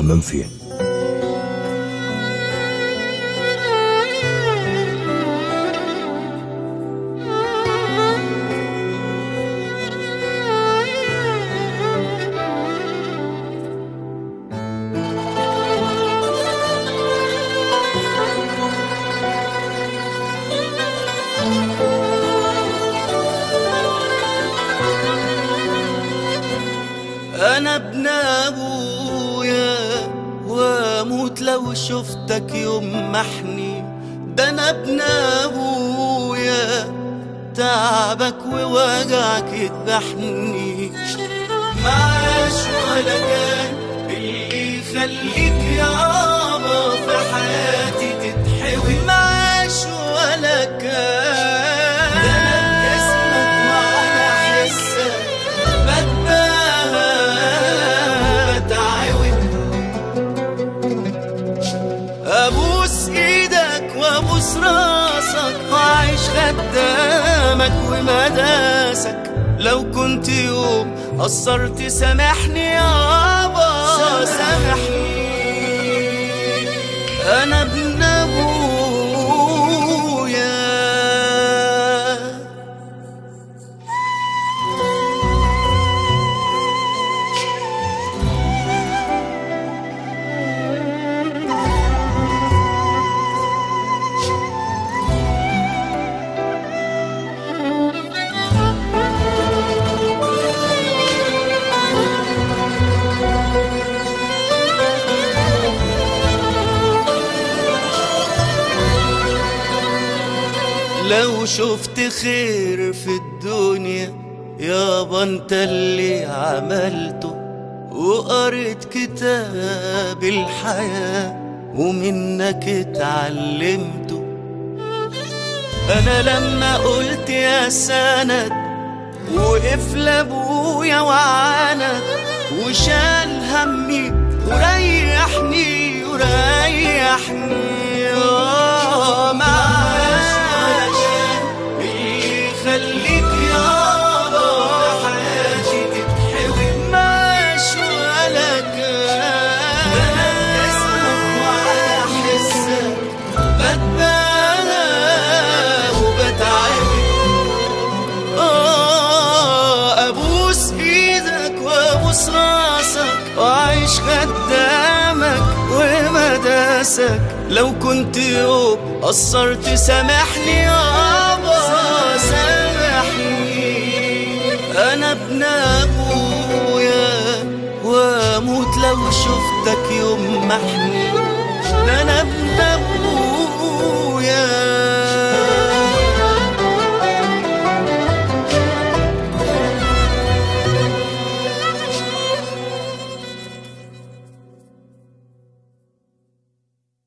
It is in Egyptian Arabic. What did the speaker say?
الحمام فين انا ابن ابويا واموت لو شفتك يوم محني ده انا ابن ابويا تعبك ووجعك يذبحني معاش ولا كان اللي يخليك يابا في حياتي تتحوي معاش ولا كان ده انا باسمك وعلى حسك بتباهى وبتعود ابوس ايدك وابوس راسك واعيش خدامك ومداسك لو كنت يوم قصرت سامحني يابا سامحني انا ابن ابويا لو شفت خير في الدنيا يابا انت اللي عملته وقريت كتاب الحياة ومنك اتعلمته انا لما قلت يا سند وقف لابويا وعاند وشال همي وريحني وريحني آه، معاش علشان اللي يخليك يابا حياتي تتحوي معاش ولا كان انا اسمك وعلى حسك بتبالى وبتعب آه، ابوس ايدك وابوس راسك واعيش خدامك ومداسك لو كنت يوم قصرت سامحني يابا سامحني انا ابن ابويا واموت لو شفتك يوم محني ده انا ابن